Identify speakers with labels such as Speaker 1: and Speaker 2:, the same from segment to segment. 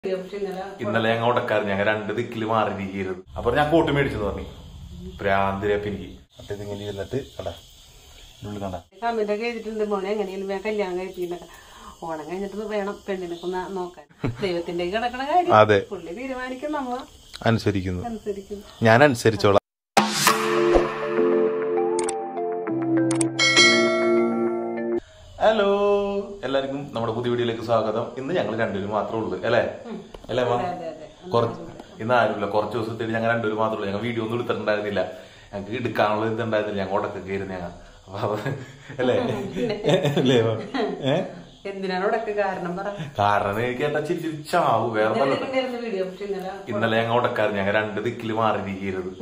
Speaker 1: പക്ഷെ ഇന്നലെ
Speaker 2: ഇന്നലെ ഞങ്ങൾ ഉടക്കാറ് ഞങ്ങൾ രണ്ട് ദിക്കില് മാറിയിരിക്കരുത് അപ്പൊ ഞാൻ കോട്ട് മേടിച്ചെന്ന് പറഞ്ഞു ഭ്രാന്തിരപ്പ് എനിക്ക് അപ്പൊ ഇതിങ്ങനെ ഇരുന്നിട്ട് കണ്ട ഉള്ളിൽ കണ്ട
Speaker 1: കമ്മിന്റെ ഒക്കെ എഴുതിയിട്ടുണ്ട് മോനെ എങ്ങനെയും ഞാൻ കല്യാണം കഴിപ്പിക്കുന്നൊക്കെ ഓണം കഴിഞ്ഞിട്ട് വേണം പെണ്ണിനെ ഒന്ന് നോക്കാൻ ദൈവത്തിന്റെ കിടക്കണ കാര്യം
Speaker 2: അതെ.
Speaker 1: പുള്ളി തീരുമാനിക്കും നമ്മ
Speaker 2: അനുസരിക്കുന്നു
Speaker 1: അനുസരിക്കും
Speaker 2: ഞാൻ അനുസരിച്ചോളാം ഹലോ എല്ലാവർക്കും നമ്മുടെ പുതിയ വീഡിയോയിലേക്ക് സ്വാഗതം ഇന്ന് ഞങ്ങൾ രണ്ടുപേരും മാത്രമേ ഉള്ളൂ അല്ലേ അല്ലേ അമ്മ?
Speaker 1: അതെ, അതെ.
Speaker 2: കുറച്ച് ഇന്ന് ആരുമില്ല കുറച്ച് ദിവസത്തേക്ക് ഞങ്ങൾ രണ്ടുപേരും മാത്രമേ ഉള്ളൂ ഞങ്ങൾ വീഡിയോ ഒന്നും എടുത്തിട്ടുണ്ടായിരുന്നില്ല ഞങ്ങൾക്ക് എടുക്കാനുള്ള ഇതുണ്ടായിരുന്നില്ല ഞങ്ങൾ ഉടക്കൊക്കെ ആയിരുന്നു ഞങ്ങൾ അപ്പൊ അത് അല്ലേ അല്ലേ ഏഹ്
Speaker 1: എന്തിനാണ് ഉടക്ക് കാരണം പറ
Speaker 2: കാരണം എനിക്ക് എന്താ ചിരി ചിരി ചാവു വേറെ
Speaker 1: ഇന്നലെ
Speaker 2: നല്ല
Speaker 1: ഉണ്ടായിരുന്ന വീഡിയോ പക്ഷെ ഇന്നലെ
Speaker 2: ഇന്നലെ ഞങ്ങൾ ഉടക്കാറ് ഞങ്ങൾ രണ്ട് ദിക്കില് മാറിയിരിക്കരുത്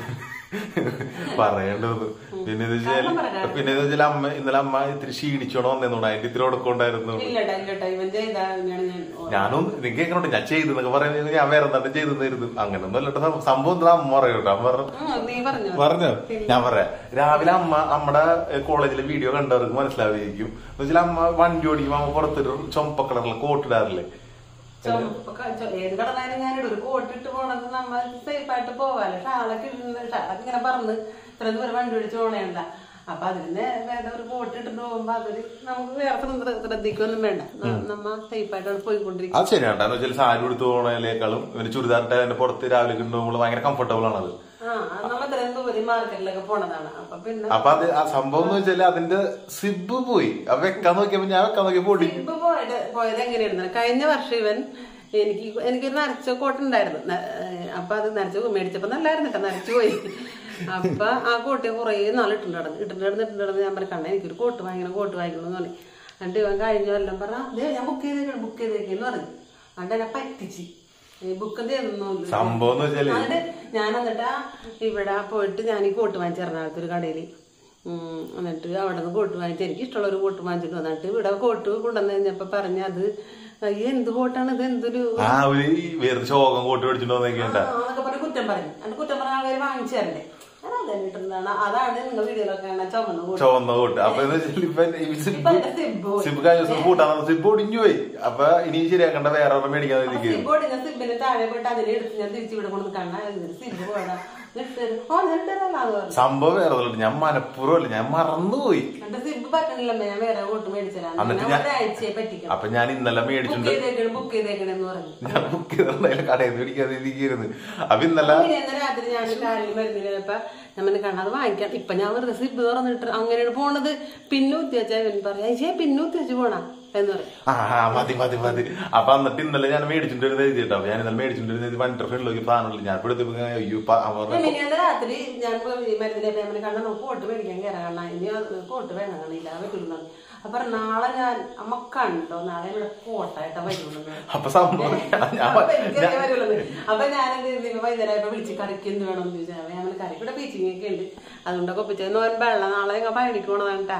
Speaker 2: പറയേണ്ടത് പിന്നെ ഇത് വെച്ചാൽ പിന്നെ ഇത് വെച്ചാൽ അമ്മ ഇന്നലെ അമ്മ ഇത്തിരി ക്ഷീണിച്ചോണ്ട് വന്നേന്നുണ്ട് അതിന്റെ ഇത്തിരി ഉടക്കമുണ്ടായിരുന്നു
Speaker 1: ഇല്ലട്ടാ ഇല്ലട്ടാ ഇവൻ ചെയ്താണ് ഞാൻ
Speaker 2: ഞാനും നിങ്ങൾക്ക് കേൾക്കണോണ്ട് ഞാൻ ചെയ്തെന്നൊക്കെ പറയുന്നത് ഞാൻ വേറെ എന്താണ് ചെയ്തെന്നായിരുന്നു അങ്ങനൊന്നും അല്ലട്ടോ സം- സംഭവം എന്താ അമ്മ പറയൂട്ടോ അമ്മ പറഞ്ഞു
Speaker 1: ഉം, നീ പറഞ്ഞു
Speaker 2: പറഞ്ഞോ ഞാൻ പറയാം രാവിലെ അമ്മ നമ്മുടെ കോളേജിലെ വീഡിയോ കണ്ടവർക്ക് മനസ്സിലാവുകയും എന്ന് വെച്ചാൽ അമ്മ വണ്ടി ഓടിക്കുമ്പോ അമ്മ പുറത്തൊരു ചുമപ്പ കളറിലെ കോട്ട് ഇടാറില്ലേ
Speaker 1: ചുമപ്പ് ക- ചു- ഏത് കടന്നാലും ഞാനിടും ഒരു കോട്ടിട്ട് പോണത് നമ്മ സേഫ് ആയിട്ട് പോവാലോ ഷാളൊക്കെ ഇടുന്ന ഷാളൊക്കെ ഇങ്ങനെ പറന്ന് ഇത്ര ദൂരം വണ്ടി പിടിച്ച് പോണേണ്ട അപ്പൊ അതിന് വേറെ ഒരു കോട്ട് ഇട്ടിട്ട് പോകുമ്പോ അതൊരു നമുക്ക് വേറെ ശ്രദ്ധ- ശ്രദ്ധിക്കൊന്നും വേണ്ട ന- നമ്മ സേഫ് ആയിട്ടാണ് പോയിക്കൊണ്ടിരിക്കുന്നത്
Speaker 2: അത് ശരിയാണ് എന്ന് വെച്ചാൽ സാരി എടുത്ത് പോണേക്കാളും ഇവന് ചുരിദാറിട്ട് അതിന്റെ പുറത്ത് രാവിലെ കൊണ്ടുപോകുമ്പോൾ ഭയങ്കര കംഫർട്ടബിൾ ആണത്
Speaker 1: ആ നമ്മ ഇത്രയും ദൂരം മാർക്കറ്റിലൊക്കെ പോണതാണ് അപ്പൊ പിന്നെ
Speaker 2: അപ്പൊ അത് ആ സംഭവം എന്ന് വെച്ചാല് അതിന്റെ സിബ് പോയി അത് വെക്കാൻ നോക്കിയപ്പോ ഞാൻ വെക്കാൻ നോക്കിയപ്പോ പൊടി
Speaker 1: ഇപ്പൊ പോയത് പോയത് എങ്ങനെയായിരുന്നു കഴിഞ്ഞ വർഷം ഇവൻ എനിക്ക് എനിക്കൊരു നരച്ച കോട്ടുണ്ടായിരുന്നു ന- ഏഹ് അപ്പൊ അത് നരച്ച മേടിച്ചപ്പോ നല്ലായിരുന്നു കേട്ടോ നരച്ചു പോയി അപ്പൊ ആ കോട്ട് കുറേ നാൾ ഇട്ടുണ്ടായിരുന്നു ഇട്ടുണ്ടായിരുന്നു ഇട്ടുണ്ടായിരുന്നു ഞാൻ പറഞ്ഞു കണ്ണ എനിക്കൊരു കോട്ട് വാങ്ങിക്കണം കോട്ട് വാങ്ങിക്കണം എന്ന് പറഞ്ഞു എന്നിട്ട് ഇവൻ കഴിഞ്ഞ കൊല്ലം പറഞ്ഞ അതെ ഞാൻ ബുക്ക് ചെയ്തേക്കണം ബുക്ക് ചെയ്തേക്കെന്ന് പറഞ്ഞു എന്നിട്ട് എന്നെ പറ്റിച്ച് ബുക്ക് തരുന്നില്ല
Speaker 2: സംഭവം എന്ന് വെച്ചാല്
Speaker 1: എന്നിട്ട് ഞാൻ എന്നിട്ട് ഇവിടെ പോയിട്ട് ഞാൻ ഈ കോട്ട് വാങ്ങിച്ച് എറണാകുളത്ത് ഒരു കടയിൽ എന്നിട്ട് അവിടെ നിന്ന് കോട്ട് വാങ്ങിച്ച് എനിക്ക് ഇഷ്ടമുള്ള ഒരു കോട്ട് വാങ്ങിച്ചിട്ട് വന്നിട്ട് ഇവിടെ കോട്ട് കൊണ്ടുവന്ന് കഴിഞ്ഞപ്പോ പറഞ്ഞ അത് അയ്യോ എന്ത് കോട്ടാണ് ഇത് എന്തൊരു
Speaker 2: ആ ഒരു ഈ വേറെ ശോകം കോട്ട് മേടിച്ചിട്ട് വന്നേക്കണ്ട
Speaker 1: ആ, എന്നൊക്കെ പറഞ്ഞ് കുറ്റം പറഞ്ഞു എന്നിട്ട് കുറ്റം പറഞ്ഞ ആൾക്കാർ വാങ്ങിച്ചു തരണ്ടേ ഞാൻ അതന്നെ ഇട്ടിട്ടുണ്ടാണ് അതാണ് നിങ്ങൾ വീഡിയോയിലൊക്കെ കാണാൻ ചുമന്ന കോട്ട്
Speaker 2: ചുവന്ന കോട്ട് അപ്പൊ എന്ന് വെച്ചാൽ ഇപ്പൊ ഈ
Speaker 1: ഇപ്പൊ
Speaker 2: സിബ്
Speaker 1: എന്റെ സിബ് പോയി.
Speaker 2: സിബ് കഴിഞ്ഞ ദിവസം കൂട്ടാൻ സിബ് ഒടിഞ്ഞു പോയി അപ്പൊ ഇനി ശരിയാക്കണ്ട വേറെ ഒരെണ്ണം മേടിക്കാൻ ഇരിക്കുന്നു
Speaker 1: സിബ് ഓടിഞ്ഞ സിബിന് താഴെ പോയിട്ട് അതിനെ എടുത്ത് ഞാൻ തിരിച്ചു ഇവിടെ കൊണ്ടു കാണാൻ സിബ് പോയതാ ഇട്ടത്. ഓ ഞാൻ ഇട്ടതല്ലാന്ന് പറഞ്ഞു
Speaker 2: സംഭവം വേറെ ഒന്നുമില്ല ഞാൻ മനഃപൂർവ്വം അല്ല ഞാൻ മറന്നുപോയി
Speaker 1: എന്റെ സിബ് പറ്റണില്ലമ്മ ഞാൻ വേറെ കോട്ട് മേടിച്ചതാണ്
Speaker 2: എന്നിട്ട്
Speaker 1: ഞാൻ
Speaker 2: ഞാൻ-
Speaker 1: ഒരാഴ്ചയെ പറ്റിക്കണം
Speaker 2: അപ്പൊ ഞാൻ ഇന്നലെ
Speaker 1: ബുക്ക്
Speaker 2: മേടിച്ചിട്ടുണ്ട്
Speaker 1: ചെയ്തേക്കണം ബുക്ക് ചെയ്തേക്കണെന്ന് പറഞ്ഞു
Speaker 2: ഞാൻ ബുക്ക് ചെയ്തിട്ടുണ്ടായില്ല കടയിൽ നിന്ന് മേടിക്കാതെ ഇരിക്കുന്നു അപ്പൊ ഇന്നലെ
Speaker 1: പിന്നെ ഇന്ന് രാത്രി ഞാൻ കാലിൽ മരുന്നില്ലപ്പ ഞാൻ കാണാതെ വാങ്ങിക്കാം ഇപ്പൊ ഞാൻ വെറുതെ സിബ് തുറന്നിട്ട് അങ്ങനെയാണ് പോണത് പിന്നെ ഉദ്ദേശിച്ചാൽ ഇവൻ പറയാ "ഏച്ചേ, പിന്നെ ഉദ്ദേശിച്ച് പോണ എന്ന് പറയും
Speaker 2: ആ ആ, മതി മതി മതി അപ്പൊ എന്നിട്ട് ഇന്നലെ ഞാൻ മേടിച്ചിട്ടുണ്ട് എഴുതിട്ടോ അപ്പൊ ഞാൻ ഇന്നലെ മേടിച്ചിട്ടുണ്ട് വണ്ടി ഫ്രണ്ടിലേക്ക് സാധനമില്ല ഞാൻ ഇപ്പൊ എടുത്തപ്പോ ഇങ്ങനെ അയ്യോ പ- അവർ
Speaker 1: മിനിഞ്ഞാന്ന് രാത്രി ഞാൻ മരുന്നിലെ പേമനെ കണ്ട നമുക്ക് കോട്ട് മേടിക്കാൻ കയറാൻ കാണാൻ ഇനി അത് കോട്ട് വേണം കാണില്ല പറ്റുള്ളൂ അപ്പൊ നാളെ ഞാൻ അമ്മ കണ്ടോ നാളെ ഇവിടെ കോട്ടായിട്ടാ വരുള്ളൂ
Speaker 2: അപ്പൊ സംഭവം ഞാൻ
Speaker 1: അപ്പൊ എനിക്കറിയാൻ വരുള്ളൂ. അപ്പൊ ഞാൻ എന്ത് ചെയ്തു? ഇപ്പൊ വൈകുന്നേരം വിളിച്ച് കറിക്ക് എന്ത് വേണം എന്ന് ചോദിച്ചാൽ ഞാൻ കറിക്ക് ഇവിടെ ബീച്ചിങ് ഒക്കെ ഉണ്ട് അതുകൊണ്ടൊക്കെ ഒപ്പിച്ചു നോൻ വെള്ളം നാളെ ഞങ്ങൾ പഴനിക്ക് പോണതാണ് കേട്ടാ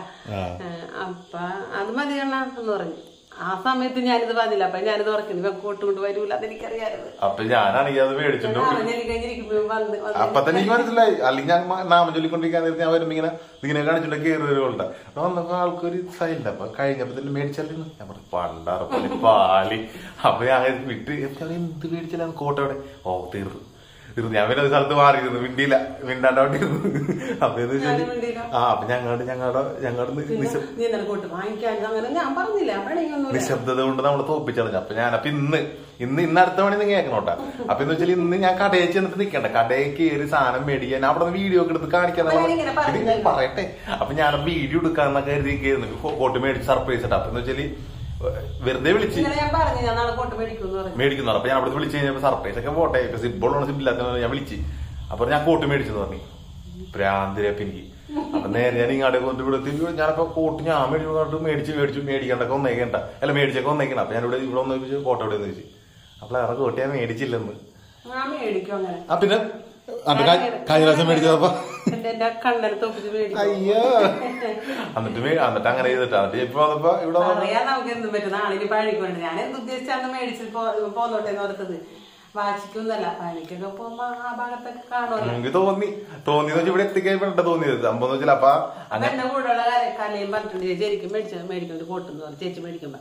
Speaker 1: അപ്പൊ അത് മതി കണ്ണാ എന്ന് പറഞ്ഞു ആ സമയത്ത് ഞാനിത് പറഞ്ഞില്ല അപ്പൊ ഞാനിത് ഉറക്കുന്നു ഇവ കോട്ട് കൊണ്ട് വരൂല അതെനിക്കറിയാറ്
Speaker 2: അപ്പൊ ഞാനാണെങ്കിൽ അത് മേടിച്ചിട്ടുണ്ട്
Speaker 1: കഴിഞ്ഞിരിക്കുമ്പോ വന്ന് വന്ന്
Speaker 2: അപ്പൊ തന്നെ എനിക്ക് മനസ്സിലായി അല്ലെങ്കിൽ ഞാൻ മ- നാമം ചൊല്ലിക്കൊണ്ടിരിക്കാൻ നേരത്തെ ഞാൻ വരുമ്പോ ഇങ്ങനെ ഇങ്ങനെ കാണിച്ചിട്ട് കയറി വരുവുണ്ട് അപ്പൊ വന്നപ്പോ ആൾക്കൊരു സൈലന്റ് അപ്പൊ കഴിഞ്ഞപ്പോ തന്നെ മേടിച്ചാലും ഞാൻ പറഞ്ഞു പണ്ടാറ് പോലെ പാളി അപ്പൊ ഞാൻ വിട്ട് ഞാൻ എന്ത് മേടിച്ചാലും കോട്ട അവിടെ ഓ തീർന്നു തീർന്നു ഞാൻ പിന്നെ ഒരു സ്ഥലത്ത് മാറിയിരുന്നു മിണ്ടിയില്ല മിണ്ടാണ്ട് അവിടെ ഇരുന്നു അപ്പൊ എന്ന് വെച്ചാല്
Speaker 1: ഞാനും മിണ്ടിയില്ല.
Speaker 2: ആ അപ്പൊ ഞങ്ങളുടെ ഞങ്ങളുടെ ഞങ്ങളുടെ നിശ
Speaker 1: നീ എന്താണ് കോട്ട് വാങ്ങിക്കാൻ അങ്ങനെ ഞാൻ പറഞ്ഞില്ല പണിയൊന്നുമില്ല
Speaker 2: നിശബ്ദത കൊണ്ട് നമ്മൾ തോപ്പിച്ചളഞ്ഞു അപ്പൊ ഞാൻ അപ്പൊ ഇന്ന് ഇന്ന് ഇന്ന് അടുത്ത പണി നിങ്ങൾ കേൾക്കണോട്ടാ അപ്പൊ എന്ന് വെച്ചാൽ ഇന്ന് ഞാൻ കടയിൽ ചെന്നിട്ട് നിക്കണ്ട കടയിൽ കയറി സാധനം മേടിക്കാൻ അവിടെ നിന്ന് വീഡിയോ ഒക്കെ എടുത്ത് കാണിക്കാൻ
Speaker 1: അപ്പൊ ഞാനിങ്ങനെ പറഞ്ഞു.
Speaker 2: ഇത് ഞാൻ പറയട്ടെ അപ്പൊ ഞാൻ വീഡിയോ എടുക്കാന്നൊക്കെ കരുതി കയറുന്നു കോട്ട് മേടിച്ച് സർപ്രൈസ് ഇട്ടാ അപ്പൊ എന്ന് വെച്ചാല് വെറുതെ വിളിച്ച്
Speaker 1: ഇന്നലെ ഞാൻ പറഞ്ഞു ഞാൻ നാളെ കോട്ട് മേടിക്കുമെന്ന് പറഞ്ഞു
Speaker 2: മേടിക്കുന്നു അപ്പൊ ഞാൻ അവിടെ വിളിച്ച് കഴിഞ്ഞപ്പോ സർപ്രൈസ് ഒക്കെ പോട്ടെ ഇപ്പൊ സിബോളാണ് സിബില്ലാത്ത ഞാൻ വിളിച്ച് അപ്പൊ ഞാൻ കോട്ട് മേടിച്ചെന്ന് പറഞ്ഞു ഭ്രാന്തിരപ്പ് എനിക്ക് അപ്പൊ നേരെ ഞാൻ ഇങ്ങോട്ട് കൊണ്ട് ഇവിടെ എത്തി ഞാനപ്പോ കോട്ട് ഞാൻ മേടിച്ചു മേടിച്ച് മേടിച്ചു മേടിക്കണ്ടൊക്കെ ഒന്നേക്കണ്ട അല്ല മേടിച്ചൊക്കെ ഒന്നേക്കണം അപ്പൊ ഞാൻ ഇവിടെ ഇവിടെ ഒന്ന് ചോദിച്ചു കോട്ട എവിടെ എന്ന് ചോദിച്ചു അപ്പൊ വേറെ കോട്ട് ഞാൻ മേടിച്ചില്ലെന്ന്
Speaker 1: ഞാൻ മേടിക്കും അങ്ങനെ
Speaker 2: ആ പിന്നെ അത് കഴി- കഴിഞ്ഞ പ്രാവശ്യം മേടിച്ചപ്പോ
Speaker 1: എന്റെ എന്റെ കണ്ണനെ തോപ്പിച്ച് മേടിക്കും
Speaker 2: അയ്യോ എന്നിട്ട് മേ- എന്നിട്ട് അങ്ങനെ ചെയ്തിട്ടാ എന്നിട്ട് ഇപ്പൊ വന്നപ്പോ ഇവിടെ വന്നപ്പോ
Speaker 1: അറിയാൻ നമുക്ക് എന്തും പറ്റും നാളിന് പഴനിക്കൊണ്ട് ഞാൻ എന്ത് ഉദ്ദേശിച്ചാന്ന് മേടിച്ച് പോ- പോന്നോട്ടെ എന്ന് ഓർത്തത് വാശിക്കൊന്നല്ല പഴനിക്കൊക്കെ പോകുമ്പോ ആ ഭാഗത്തൊക്കെ കാണുമല്ലോ
Speaker 2: എനിക്ക് തോന്നി തോന്നിയെന്ന് വെച്ചാൽ ഇവിടെ എത്തിക്കഴിഞ്ഞിട്ട് തോന്നിയത് സംഭവം എന്ന് വെച്ചാൽ അപ്പൊ
Speaker 1: അപ്പൊ എന്റെ കൂടെയുള്ള കല- കലയും പറഞ്ഞിട്ടുണ്ട് ചേച്ചി എനിക്ക് മേടിച്ച മേടിക്കുന്നുണ്ട് കോട്ടെന്ന് പറഞ്ഞു ചേച്ചി മേടിക്കുമ്പോ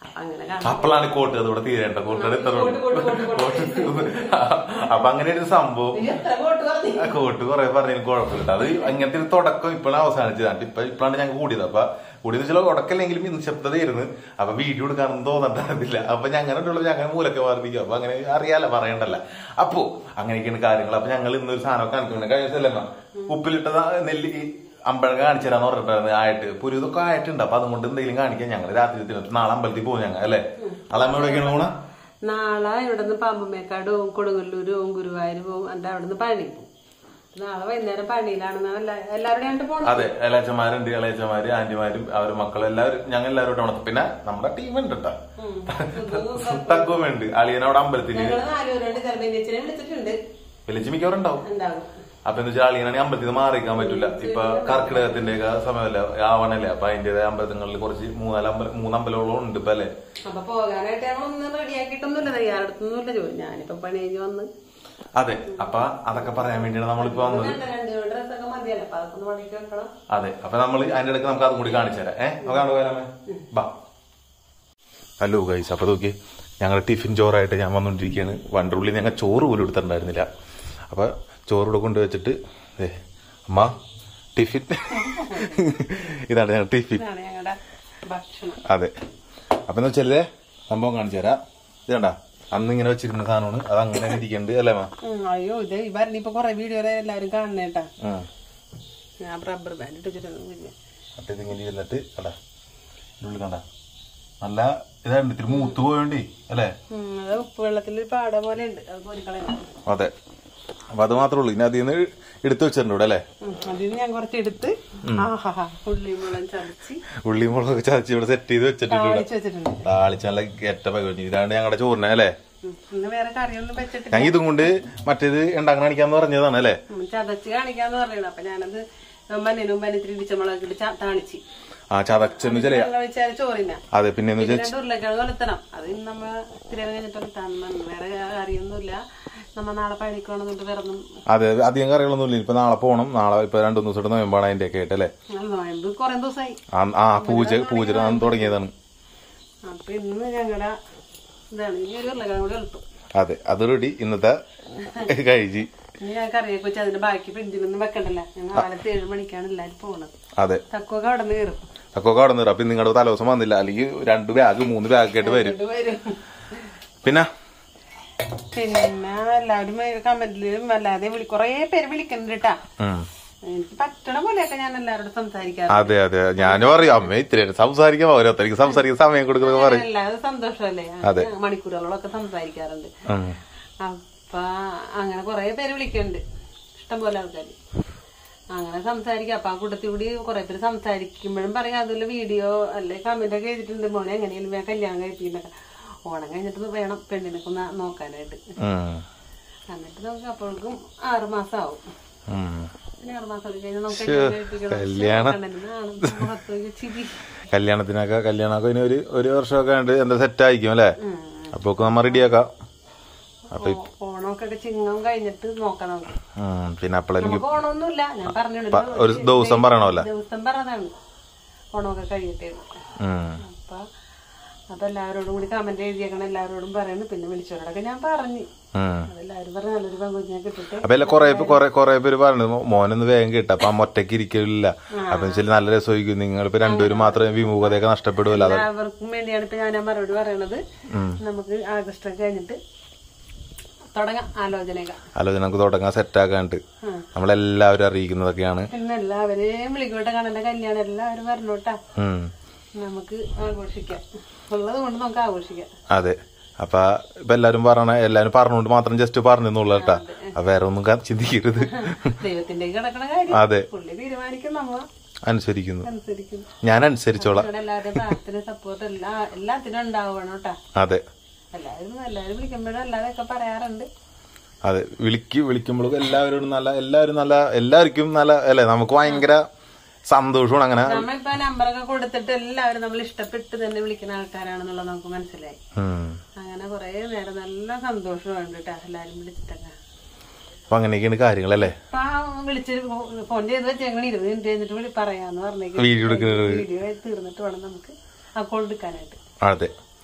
Speaker 1: അപ്പൊ അങ്ങനെ കാണാം
Speaker 2: അപ്പോഴാണ് കോട്ട് അതോടെ തീരേണ്ട കോട്ടയുടെ എത്ര
Speaker 1: കോട്ട്, കോട്ട്, കോട്ട്, കോട്ട്.
Speaker 2: കോട്ട് തീർന്ന്. അപ്പൊ അങ്ങനെ ഒരു സംഭവം
Speaker 1: നീ എത്ര കോട്ട് പറഞ്ഞു
Speaker 2: ആ കോട്ട് കുറെ പറഞ്ഞതിന് കുഴപ്പമില്ല അത് അങ്ങനത്തെ ഒരു തുടക്കം ഇപ്പോഴാണ് അവസാനിച്ചതാണ് ഇപ്പൊ ഇപ്പോഴാണ് ഞങ്ങൾ കൂടിയത് അപ്പൊ കൂടിയെന്ന് വെച്ചാൽ ഉടക്കല്ലെങ്കിലും നിശബ്ദതയായിരുന്നു അപ്പൊ വീഡിയോ എടുക്കാനൊന്നും തോന്നണ്ടായിരുന്നില്ല അപ്പൊ ഞങ്ങളുടെ ഞങ്ങൾ മൂലൊക്കെ മാറിയിരിക്കും അപ്പൊ അങ്ങനെ അറിയാലോ പറയണ്ടല്ല അപ്പോ അങ്ങനെയൊക്കെയാണ് കാര്യങ്ങൾ അപ്പൊ ഞങ്ങൾ ഇന്നൊരു സാധനം കാണിക്കുന്നത് കഴിഞ്ഞ ദിവസമല്ലേ ഉപ്പിലിട്ട നെല്ലി അമ്പഴം കാണിച്ചു തരാന്ന് പറഞ്ഞിട്ടായിരുന്നു ആയിട്ട് ഇപ്പൊ ഒരു ഇതൊക്കെ ആയിട്ടുണ്ട് അപ്പൊ അതുകൊണ്ട് എന്തെങ്കിലും കാണിക്കാൻ ഞങ്ങൾ രാത്രി തിന്നിട്ട് നാളെ അമ്പലത്തിൽ പോകും ഞങ്ങൾ അല്ലേ നാളെ അമ്മ എവിടെയൊക്കെയാണ് പോണ
Speaker 1: നാളെ ഇവിടുന്ന് പാമ്പമേക്കാടും കൊടുങ്ങല്ലൂരും ഗുരുവായൂർ പോകും എന്നിട്ട് അവിടുന്ന് പണി പോകും നാളെ വൈകുന്നേരം പണിയിലാണെന്ന് എല്ലാ എല്ലാവരുടെയും ആയിട്ട് പോണം
Speaker 2: അതെ ഇളയച്ചന്മാരുണ്ട് ഇളയച്ചന്മാര് ആന്റിമാരും അവരുടെ മക്കളും എല്ലാവരും ഞങ്ങൾ എല്ലാവരും ഉണർത്തും പിന്നെ നമ്മുടെ ടീം ഉണ്ട് കേട്ടോ തക്കുവുമുണ്ട് അളിയൻ അവിടെ അമ്പലത്തില്
Speaker 1: ഞങ്ങള് നാലുപേരുണ്ട് ചിലപ്പോ ഇനിച്ചിനെ വിളിച്ചിട്ടുണ്ട്
Speaker 2: വിളിച്ച് മിക്കവാറും ഉണ്ടാവും
Speaker 1: ഉണ്ടാവും
Speaker 2: അപ്പൊ എന്താ വെച്ചാൽ അളിയനാണെങ്കിൽ അമ്പലത്തിൽ നിന്ന് മാറിക്കാൻ പറ്റില്ല ഇപ്പൊ കർക്കിടകത്തിന്റെ ഒക്കെ സമയമല്ല ആവണല്ലേ അപ്പൊ അതിന്റേതായ അമ്പലങ്ങളിൽ കുറച്ച് മൂന്നാല് അമ്പലം മൂന്ന് അമ്പലങ്ങളോളം ഉണ്ട് ഇപ്പൊ അല്ലേ
Speaker 1: അപ്പൊ പോകാനായിട്ട് ഞങ്ങളൊന്നും റെഡിയാക്കിയിട്ടൊന്നുമില്ല തയ്യാറെടുത്തൊന്നുമില്ല ജോലി ഞാനിപ്പോ പണി കഴിഞ്ഞ് വന്ന്
Speaker 2: അതെ അപ്പൊ അതൊക്കെ പറയാൻ വേണ്ടിയാണ് നമ്മളിപ്പോ വന്നത്
Speaker 1: രണ്ട് രണ്ട് ഡ്രസ്സൊക്കെ മതിയല്ലോ അപ്പൊ അതൊക്കെ ഒന്ന് പണിക്ക് വെക്കണം
Speaker 2: അതെ അപ്പൊ നമ്മൾ അതിന്റെ ഇടയ്ക്ക് നമുക്ക് അതും കൂടി കാണിച്ചു തരാം ഏഹ് നമുക്ക് പോയാലേ ബാ ഹലോ ഗൈസ് അപ്പൊ നോക്കി ഞങ്ങളുടെ ടിഫിൻ ചോറായിട്ട് ഞാൻ വന്നുകൊണ്ടിരിക്കുകയാണ് വണ്ടറുള്ളിൽ ഞങ്ങൾ ചോറ് പോലും എടുത്തിട്ടുണ്ടായിരുന്നില്ല അപ്പൊ ചോറ് ഇവിടെ കൊണ്ടുവച്ചിട്ട് ദേ, അമ്മ ടിഫിൻ ഇതാണ് ഞങ്ങൾ ടിഫിൻ
Speaker 1: ഇതാണ് ഞങ്ങളുടെ ഭക്ഷണം
Speaker 2: അതെ അപ്പൊ എന്ന് വെച്ചാലേ സംഭവം കാണിച്ചു തരാം ഇത് കണ്ട അന്ന് ഇങ്ങനെ വെച്ചിരുന്ന സാധനമാണ് അത് അങ്ങനെ ഇരിക്കുന്നുണ്ട് അല്ലേ മാ
Speaker 1: ഉം, അയ്യോ ഇത് ഈ ഭരണി ഇപ്പൊ കൊറേ വീഡിയോയിലെ എല്ലാരും കാണണേട്ടാ
Speaker 2: ഉം.
Speaker 1: ഞാൻ റബ്ബർ ബാൻഡ് ഇട്ട് വെച്ചിട്ടുണ്ട്
Speaker 2: അപ്പൊ ഇതിങ്ങനെ ഇരുന്നിട്ട് കണ്ട ഉള്ളിൽ കണ്ട നല്ല ഇതാണ്ട് ഇത്തിരി മൂത്ത് പോയോണ്ടേ അല്ലേ
Speaker 1: ഉം, അത് ഉപ്പ് വെള്ളത്തിൽ ഒരു പാട പോലെ ഉണ്ട് അത് പൊരിക്കളയണം
Speaker 2: അതെ അപ്പൊ അത് മാത്രമേ ഉള്ളൂ ഇനി അതിൽ നിന്ന് എടുത്തു വെച്ചിട്ടുണ്ട് ഇവിടെ അല്ലേ
Speaker 1: ഉം, അതിൽ നിന്ന് ഞാൻ കുറച്ച് എടുത്ത് ആഹാ ഉള്ളി മുളക് ചതച്ച്
Speaker 2: ഉള്ളി മുളകൊക്കെ ചതച്ച് ഇവിടെ സെറ്റ് ചെയ്ത് വെച്ചിട്ടുണ്ട് ഇവിടെ
Speaker 1: താളിച്ച് വെച്ചിട്ടുണ്ട്
Speaker 2: താളിച്ച് നല്ല ഗെറ്റ പകർത്തി ഇതാണ് ഞങ്ങളുടെ ചോറിനെ അല്ലേ
Speaker 1: ഉം, ഇന്ന് വേറെ കറിയൊന്നും വെച്ചിട്ടില്ല
Speaker 2: ഞാൻ ഇതും കൊണ്ട് മറ്റേത് ഉണ്ടാക്കാൻ കാണിക്കാന്ന് പറഞ്ഞതാണ് അല്ലേ
Speaker 1: ഉം, ചതച്ച് കാണിക്കാന്ന് പറയണ അപ്പൊ ഞാനത് മണ്ണിനും മഞ്ഞത്തിരി ഇടിച്ച മുളക് ഇട്ട് ച- താളിച്ച്
Speaker 2: ആ ചതച്ചെന്ന് വെച്ചാലേ
Speaker 1: വെള്ളം ഒഴിച്ചാൽ ചോറിന
Speaker 2: അതെ പിന്നെ എന്ന് വെച്ചാൽ
Speaker 1: രണ്ട് ഉരുളക്കിഴങ്ങ് ഒലത്തണം അത് ഇന്ന് നമ്മ ഇത്തിരി കഴിഞ്ഞിട്ട് ഒലത്താൻ വേറെ അറിയൊന്നുമില്ല നമ്മ നാളെ പണിക്കണമെന്നിട്ട് വേറെ ഒന്നും
Speaker 2: അതെ അധികം കറികളൊന്നും ഇല്ല ഇപ്പൊ നാളെ പോകണം നാളെ ഇപ്പൊ രണ്ടു മൂന്ന് ദിവസം നോയമ്പാണ് അതിന്റെ ഒക്കെ ആയിട്ട് അല്ലേ
Speaker 1: നോയമ്പ് കൊറേ ദിവസമായി
Speaker 2: ആ- ആ പൂജ പൂജ അന്ന് തുടങ്ങിയതാണ്
Speaker 1: അപ്പൊ ഇന്ന് ഞങ്ങളുടെ ഇതാണ് ഇനി ഒരു ഉരുളക്കിഴങ്ങ് കൂടി ഒലത്തും
Speaker 2: അതെ അത് റെഡി ഇന്നത്തെ കഴിച്ച്
Speaker 1: ഇനി ഞാൻ കറിയൊക്കെ വെച്ച് അതിന്റെ ബാക്കി ഫ്രിഡ്ജിലൊന്നും വെക്കണ്ടല്ല ഞങ്ങൾ കാലത്ത് ഏഴ് മണിക്കാണ് എല്ലാരും പോണത്
Speaker 2: അതെ
Speaker 1: തക്കൊക്കെ അവിടെ നിന്ന് കയറും
Speaker 2: ഒക്കെ അവിടെ നിന്ന് അപ്പൊ നിങ്ങളുടെ തലേദിവസം വന്നില്ല അല്ലെങ്കിൽ രണ്ട് ബാഗ് മൂന്ന് ബാഗ് ആയിട്ട് വരും
Speaker 1: ഇങ്ങോട്ട് വരും
Speaker 2: പിന്നെ
Speaker 1: പിന്നെ എല്ലാവരും കമന്റിലും അല്ലാതെ വിളി കൊറേ പേര് വിളിക്കുന്നുണ്ട് കേട്ടാ
Speaker 2: ഉം.
Speaker 1: എനിക്ക് പറ്റണ പോലെയൊക്കെ ഞാൻ എല്ലാവരോടും സംസാരിക്കാറ്
Speaker 2: അതെ അതെ ഞാനും പറയും അമ്മ ഇത്തിരി നേരം സംസാരിക്കാൻ ഓരോരുത്തർക്ക് സംസാരിക്കാൻ സമയം കൊടുക്കുന്നത് പറയും
Speaker 1: എല്ലാവരും സന്തോഷമല്ലേ
Speaker 2: അതെ.
Speaker 1: ഞാൻ മണിക്കൂറുകളൊക്കെ സംസാരിക്കാറുണ്ട്
Speaker 2: ഉം.
Speaker 1: അപ്പൊ അങ്ങനെ കൊറേ പേര് വിളിക്കുന്നുണ്ട് ഇഷ്ടംപോലെ ആൾക്കാര് അങ്ങനെ സംസാരിക്കാം അപ്പൊ ആ കൂട്ടത്തിൽ കൂടി കുറെ പേര് സംസാരിക്കുമ്പോഴും പറയും അതുപോലെ വീഡിയോ അല്ലെ കമന്റ് ഒക്കെ ചെയ്തിട്ടുണ്ട് മോനെ എങ്ങനെയാലും ഞാൻ കല്യാണം കഴിപ്പിക്കുന്നൊക്കെ ഓണം കഴിഞ്ഞിട്ട് വേണം പെണ്ണിനൊക്കെ ഒന്ന് നോക്കാനായിട്ട്
Speaker 2: ഉം.
Speaker 1: എന്നിട്ട് നമുക്ക് അപ്പോഴേക്കും ആറ് മാസം ആവും
Speaker 2: ഉം.
Speaker 1: പിന്നെ ആറ് മാസം കഴിഞ്ഞാൽ നമുക്ക് കല്യാണം കഴിപ്പിക്കണം
Speaker 2: കല്യാണം.
Speaker 1: കണ്ണിനാണ് മുഖത്തൊക്കെ ചിരി
Speaker 2: കല്യാണത്തിനൊക്കെ കല്യാണമൊക്കെ ഇനി ഒരു ഒരു വർഷമൊക്കെ ഉണ്ട് എന്താ സെറ്റ് ആയിരിക്കും അല്ലേ അപ്പൊ നമ്മ റെഡിയാക്കാം അപ്പൊ ഇ-
Speaker 1: ഓണമൊക്കെ ചിങ്ങം കഴിഞ്ഞിട്ട് നോക്കാം നമുക്ക്
Speaker 2: ഉം. പിന്നെ അപ്പോഴെനിക്ക്
Speaker 1: നമുക്ക് ഓണമൊന്നുമില്ല ഞാൻ പറഞ്ഞിട്ടുണ്ട്
Speaker 2: ഒരു ദിവസം പറയണമല്ലോ
Speaker 1: ദിവസം പറഞ്ഞതാണ് ഓണമൊക്കെ കഴിയട്ടെ
Speaker 2: ഉം.
Speaker 1: അപ്പൊ അപ്പൊ എല്ലാവരോടും കൂടി കമന്റ് എഴുതിയേക്കണം എല്ലാവരോടും പറയുന്നു പിന്നെ വിളിച്ചവരോടൊക്കെ ഞാൻ പറഞ്ഞു
Speaker 2: ഉം.
Speaker 1: അതെല്ലാവരും പറഞ്ഞു നല്ലൊരു പെൺകുഞ്ഞെ കിട്ടിട്ട്
Speaker 2: അപ്പൊ എല്ലാം കൊറേ കൊറേ കൊറേ പേര് പറഞ്ഞു മോനൊന്ന് വേഗം കിട്ടും അപ്പൊ അമ്മ ഒറ്റയ്ക്ക് ഇരിക്കില്ല അപ്പൊ വെച്ചാൽ നല്ല രസമായിരിക്കും നിങ്ങൾ ഇപ്പൊ രണ്ടുപേരും മാത്രമേ വിമുഖതയൊക്കെ നഷ്ടപ്പെടുമല്ലോ അത്
Speaker 1: എല്ലാവർക്കും വേണ്ടിയാണ് ഇപ്പൊ ഞാൻ മറുപടി പറയണത് നമുക്ക് ആഗസ്റ്റ് കഴിഞ്ഞിട്ട് തുടങ്ങാം ആലോചനയൊക്കെ
Speaker 2: ആലോചന നമുക്ക് തുടങ്ങാൻ സെറ്റ് ആക്കാണ്ട് നമ്മളെല്ലാവരും അറിയിക്കുന്നതൊക്കെയാണ്
Speaker 1: പിന്നെ എല്ലാവരെയും വിളിക്കോട്ടെ കാണന്റെ കല്യാണം എല്ലാവരും വരണോട്ടാ
Speaker 2: ഉം.
Speaker 1: നമുക്ക് ആഘോഷിക്കാം ഉള്ളത് കൊണ്ട് നമുക്ക് ആഘോഷിക്കാം
Speaker 2: അതെ അപ്പൊ ഇപ്പൊ എല്ലാരും പറയണ എല്ലാരും പറഞ്ഞുകൊണ്ട് മാത്രം ജസ്റ്റ് പറഞ്ഞെന്നുള്ള കേട്ടാ അപ്പൊ വേറെ ഒന്നും ക- ചിന്തിക്കരുത്
Speaker 1: ദൈവത്തിന്റെ കിടക്കണ കാര്യം
Speaker 2: അതെ
Speaker 1: പുള്ളി തീരുമാനിക്കും നമ്മ
Speaker 2: അനുസരിക്കുന്നു
Speaker 1: അനുസരിക്കും
Speaker 2: ഞാൻ അനുസരിച്ചോളാം
Speaker 1: നിങ്ങളുടെ എല്ലാവരുടെയും പ്രാർത്ഥന സപ്പോർട്ട് എല്ലാ എല്ലാത്തിനും ഉണ്ടാവണം കേട്ടാ
Speaker 2: അതെ
Speaker 1: എല്ലാവരും എല്ലാവരും വിളിക്കുമ്പോഴും അല്ലാതെയൊക്കെ പറയാറുണ്ട്
Speaker 2: അതെ വിളിക്ക് വിളിക്കുമ്പോഴും എല്ലാവരോടും നല്ല എല്ലാവരും നല്ല എല്ലാവർക്കും നല്ല അല്ലെ നമുക്ക് ഭയങ്കര സന്തോഷമാണ് അങ്ങനെ
Speaker 1: നമ്മളിപ്പോ നമ്പറൊക്കെ കൊടുത്തിട്ട് എല്ലാവരും നമ്മൾ ഇഷ്ടപ്പെട്ട് തന്നെ വിളിക്കുന്ന ആൾക്കാരാണെന്നുള്ളത് നമുക്ക് മനസ്സിലായി
Speaker 2: ഉം.
Speaker 1: അങ്ങനെ കുറെ നേരം നല്ല സന്തോഷമുണ്ട് കേട്ടാ എല്ലാരും വിളിച്ചിട്ടൊക്കെ
Speaker 2: അപ്പൊ അങ്ങനെയൊക്കെയാണ് കാര്യങ്ങളല്ലേ
Speaker 1: അപ്പൊ ആ വിളിച്ച് ഫോൺ ചെയ്ത് വെച്ച് ഞങ്ങൾ ഇരുപത് മിനിറ്റ് കഴിഞ്ഞിട്ട് വിളി പറയാന്ന് പറഞ്ഞേക്കും
Speaker 2: വീഡിയോ എടുക്കുന്നത്
Speaker 1: വീഡിയോ തീർന്നിട്ട് വേണം നമുക്ക് ആ കോൾ എടുക്കാനായിട്ട്
Speaker 2: അതെ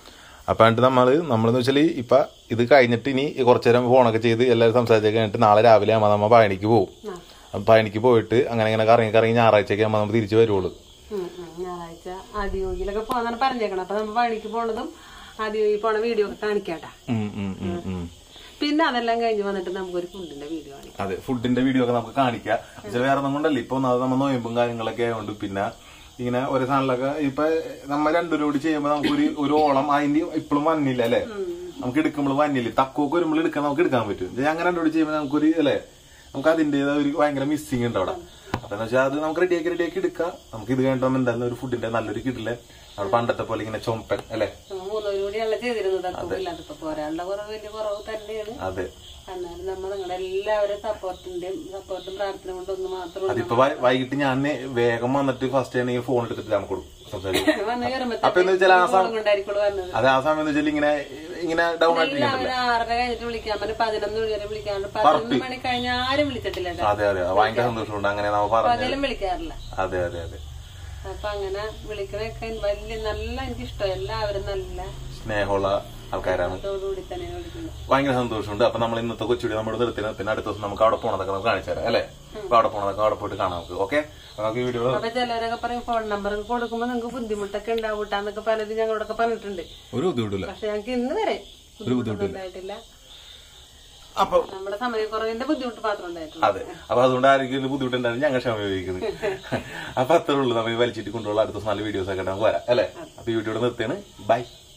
Speaker 2: അപ്പൊ എന്നിട്ട് നമ്മള് നമ്മളെന്ന് വെച്ചാൽ ഇപ്പൊ ഇത് കഴിഞ്ഞിട്ട് ഇനി കുറച്ചു നേരം ഫോണൊക്കെ ചെയ്ത് എല്ലാവരും സംസാരിച്ച് കഴിഞ്ഞിട്ട് നാളെ രാവിലെ ആകുമ്പോൾ നമ്മൾ പഴനിക്ക് പോകും അപ്പൊ പഴനിക്ക് പോയിട്ട് അങ്ങനെ അങ്ങനെ കറങ്ങി കറങ്ങി ഞായറാഴ്ചയൊക്കെ ആകുമ്പോൾ നമ്മൾ തിരിച്ചു വരുവുള്ളൂ
Speaker 1: ഉം, ഉം. ഞായറാഴ്ച ആദിയോഗിയിലൊക്കെ പോകാന്നാണ് പറഞ്ഞേക്കണം അപ്പൊ നമ്മൾ പണിക്ക് പോണതും ആദിയോഗി പോണ വീഡിയോ ഒക്കെ കാണിക്കാട്ടാ
Speaker 2: ഉം, ഉം, ഉം, ഉം.
Speaker 1: പിന്നെ അതെല്ലാം കഴിഞ്ഞ് വന്നിട്ട് നമുക്കൊരു ഫുഡിന്റെ വീഡിയോ കാണിക്കാം
Speaker 2: അതെ ഫുഡിന്റെ വീഡിയോ ഒക്കെ നമുക്ക് കാണിക്കാം എന്നുവെച്ചാൽ വേറെ ഒന്നും കൊണ്ടല്ല ഇപ്പൊ ഒന്നാമത് നമ്മൾ നോയമ്പും കാര്യങ്ങളൊക്കെ ആയതുകൊണ്ട് പിന്നെ ഇങ്ങനെ ഒരു സാധനങ്ങളൊക്കെ ഇപ്പൊ നമ്മൾ രണ്ടുപേരും കൂടി ചെയ്യുമ്പോൾ നമുക്കൊരു ഒരു ഓളം അതിന്റെ ഇപ്പോഴും വന്നില്ല അല്ലെ നമുക്ക് എടുക്കുമ്പോൾ വന്നില്ല തക്കോക്ക് വരുമ്പോൾ എടുക്കാൻ നമുക്ക് എടുക്കാൻ പറ്റും ഇത് അങ്ങനെ രണ്ടുപേരും ചെയ്യുമ്പോൾ നമുക്കൊരു അല്ലെ നമുക്ക് അതിന്റേതായ ഒരു ഭയങ്കര മിസ്സിങ് ഉണ്ട് അവിടെ അപ്പൊ എന്ന് വെച്ചാൽ അത് നമുക്ക് റെഡിയാക്കി റെഡിയാക്കി എടുക്കാം നമുക്ക് ഇത് കഴിഞ്ഞിട്ട് എന്തായാലും ഒരു ഫുഡിന്റെ നല്ലൊരു കിട്ടില്ലേ നമ്മൾ പണ്ടത്തെ പോലെ ഇങ്ങനെ ചൊമ്പൻ അല്ലെ
Speaker 1: മൂന്നൂര് കൂടിയല്ല ചെയ്തിരുന്നത് അക്കുമില്ലാതെ ഇപ്പൊ പോരാനുള്ള കുറവ് വലിയ കുറവ് തന്നെയാണ്
Speaker 2: അതെ
Speaker 1: എന്നാലും നമ്മൾ നിങ്ങളുടെ എല്ലാവരും സപ്പോർട്ടിന്റെയും സപ്പോർട്ടും പ്രാർത്ഥന കൊണ്ടൊന്ന് മാത്രം
Speaker 2: അതിപ്പോ വൈ- വൈകിട്ട് ഞാൻ വേഗം വന്നിട്ട് ഫസ്റ്റ് ആണ് ഈ ഫോൺ എടുത്തിട്ട് നമുക്ക് കൊടുക്കും സംസാരിക്കും
Speaker 1: വന്ന്
Speaker 2: അപ്പൊ എന്ന് വെച്ചാൽ ആ സമയം
Speaker 1: കൊണ്ടായിരിക്കുള്ളൂ വന്നത്
Speaker 2: അത് ആ സമയം എന്ന് വെച്ചാൽ ഇങ്ങനെ ഇങ്ങനെ ഡൗൺ ആയിട്ട്
Speaker 1: എല്ലാവരും ആറര കഴിഞ്ഞിട്ട് വിളിക്കാൻ പറഞ്ഞു പതിനൊന്ന് മണി വരെ വിളിക്കാറുണ്ട് പതിനൊന്ന് മണി കഴിഞ്ഞ ആരും വിളിച്ചിട്ടില്ല കേട്ടോ.
Speaker 2: അതെ അതെ അത് ഭയങ്കര സന്തോഷമുണ്ട് അങ്ങനെ നമ്മൾ പറഞ്ഞു
Speaker 1: പകലും വിളിക്കാറില്ല
Speaker 2: അതെ അതെ അതെ
Speaker 1: അപ്പൊ അങ്ങനെ വിളിക്കണൊക്കെ വലിയ നല്ല എനിക്ക് ഇഷ്ടം എല്ലാവരും നല്ല
Speaker 2: സ്നേഹമുള്ള ആൾക്കാരാണ്
Speaker 1: ഇതോടുകൂടി തന്നെ വിളിക്കുന്നത്
Speaker 2: ഭയങ്കര സന്തോഷമുണ്ട് അപ്പൊ നമ്മൾ ഇന്നത്തെ കൊച്ചുടി നമ്മുടെ നിർത്തിന് പിന്നെ അടുത്ത ദിവസം നമുക്ക് അവിടെ പോണതൊക്കെ നമുക്ക് കാണിച്ചു തരാം അല്ലേ അപ്പൊ അവിടെ പോണതൊക്കെ അവിടെ പോയിട്ട് കാണാം നമുക്ക് ഓക്കെ നമുക്ക് വീഡിയോ
Speaker 1: അപ്പൊ ചിലരൊക്കെ പറയും ഫോൺ നമ്പർ കൊടുക്കുമ്പോ നിങ്ങൾക്ക് ബുദ്ധിമുട്ടൊക്കെ ഉണ്ടാവൂട്ടാന്നൊക്കെ പലരും ഞങ്ങളോടൊക്കെ പറഞ്ഞിട്ടുണ്ട്
Speaker 2: ഒരു ബുദ്ധിമുട്ടില്ല
Speaker 1: പക്ഷെ ഞങ്ങൾക്ക് ഇന്ന് വരെ ബുദ്ധിമുട്ടൊന്നും ഉണ്ടായിട്ടില്ല
Speaker 2: അപ്പൊ
Speaker 1: നമ്മുടെ സമയക്കുറവിന്റെ ബുദ്ധിമുട്ട് മാത്രം ഉണ്ടായിട്ടുണ്ട്
Speaker 2: അതെ അപ്പൊ അതുകൊണ്ട് ആരെങ്കിലും ബുദ്ധിമുട്ടുണ്ടായിരുന്നു ഞങ്ങൾ ക്ഷമ ഉപയോഗിക്കുന്നത് അപ്പൊ അത്രേ ഉള്ളൂ നമ്മൾ വലിച്ചിട്ട് കൊണ്ടുള്ള അടുത്ത ദിവസം നല്ല വീഡിയോസ് ഒക്കെ നമുക്ക് വരാം അല്ലേ അപ്പൊ ഈ വീഡിയോ നിർത്തിയാണ് ബൈ